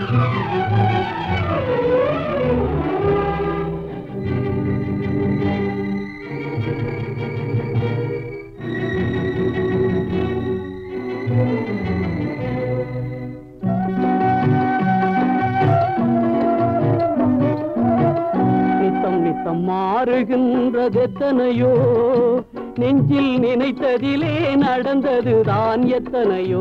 நித்தம் நித்தம் மாறுகின்றதெத்தனையோ நெஞ்சில் நினைத்ததிலே நடந்ததுதான் எத்தனையோ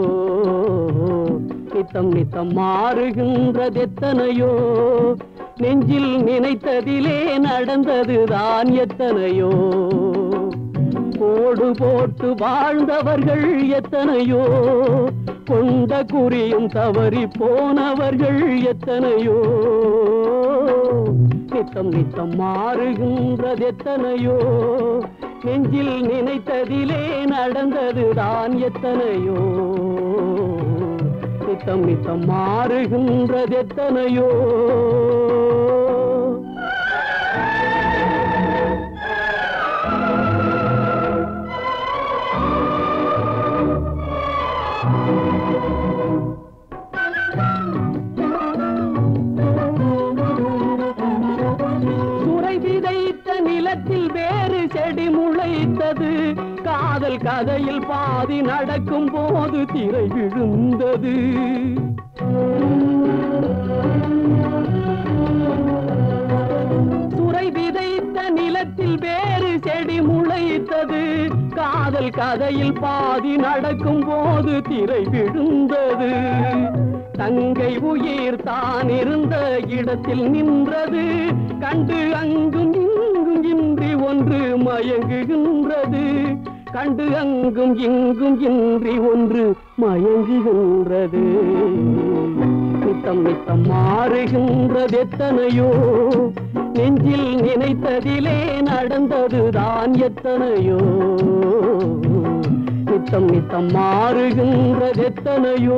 நித்தம் நித்தம் மாறுகின்றதெத்தனையோ நெஞ்சில் நினைத்ததிலே நடந்ததுதான் எத்தனையோ கோடு போட்டு வாழ்ந்தவர்கள் எத்தனையோ கொண்ட குறியும் தவறி போனவர்கள் எத்தனையோ நித்தம் நித்தம் மாறுகின்றது எத்தனையோ நெஞ்சில் நினைத்ததிலே நடந்ததுதான் எத்தனையோ நித்தம் நித்தம் மாறுகின்றது எத்தனையோ சுரை விதைத்த நிலத்தில் வேறு செடி முளைத்தது காதல் கதையில் பாதி நடக்கும் போது திரை விழுந்தது சுரை விதைத்த நிலத்தில் வேறு செடி முளைத்தது காதல் கதையில் பாதி நடக்கும் போது திரை விழுந்தது தங்கை உயிர் தான் இருந்த இடத்தில் நின்றது கண்டு அங்கும் இங்கும் இன்றி ஒன்று மயங்குகின்றது கண்டு அங்கும் இங்கும் இன்றி ஒன்று மயங்குகின்றது நித்தம் நித்தம் மாறுகின்றது எத்தனையோ நெஞ்சில் நினைத்ததிலே நடந்ததுதான் எத்தனையோ நித்தம் நித்தம் மாறுகின்றது எத்தனையோ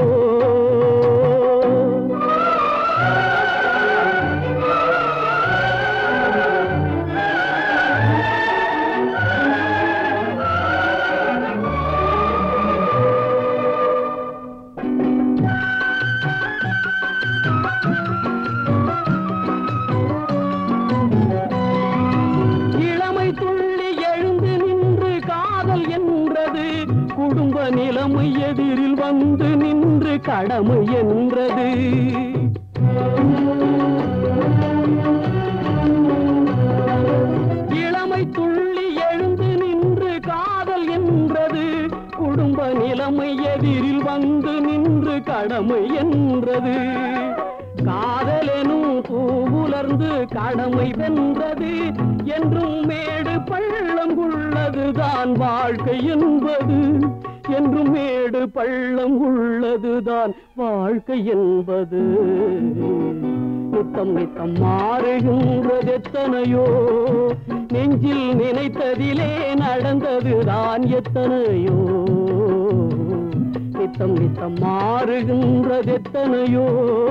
இளமை துள்ளி எழுந்து நின்று காதல் என்றது குடும்ப நிலைமை எதிரில் வந்து நின்று கடமை என்றது இளமை துள்ளி எழுந்து நின்று காதல் என்றது குடும்ப நிலைமை எதிரில் வந்து நின்று கடமை என்றது காதலெனும் பூவுலர்ந்து கடமை வென்றது என்றும் மேடு பள்ளம் உள்ளதுதான் வாழ்க்கை என்பது என்றும் மேடு பள்ளம் உள்ளதுதான் வாழ்க்கை என்பது நித்தம் நித்தம் மாறுகின்றது எத்தனையோ நெஞ்சில் நினைத்ததிலே நடந்ததுதான் எத்தனையோ நித்தம் நித்தம் மாறுகின்றது எத்தனையோ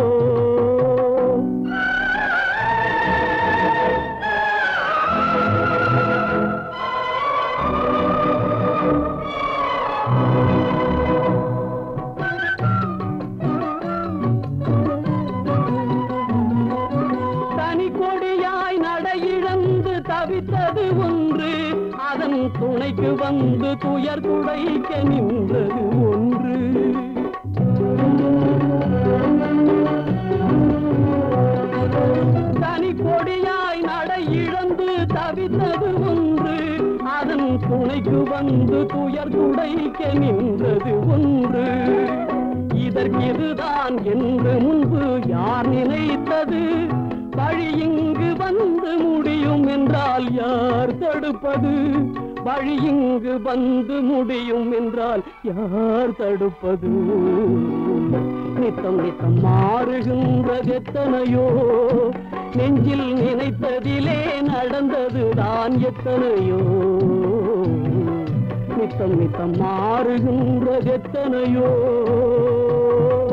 தனி கொடியாய் நடையிழந்து தவித்தது ஒன்று அதன் துணைக்கு வந்து துயர் துடைக்க நின்றது ஒன்று தனி கொடியாய் நடையிழந்து தவித்தது ஒன்று அதன் துணைக்கு வந்து துயர் துடைக்க நின்றது ஒன்று இதற்கு இதுதான் என்று முன்பு யார் நினைத்தது வழி இங்கு வந்து முடியும் என்றால் யார் தடுப்பது வழி இங்கு வந்து முடியும் என்றால் யார் தடுப்பது நித்தம் நித்தம் மாறுகின்றது எத்தனையோ நெஞ்சில் நினைத்ததிலே நடந்ததுதான் எத்தனையோ நித்தம் நித்தம் மாறுகின்றது எத்தனையோ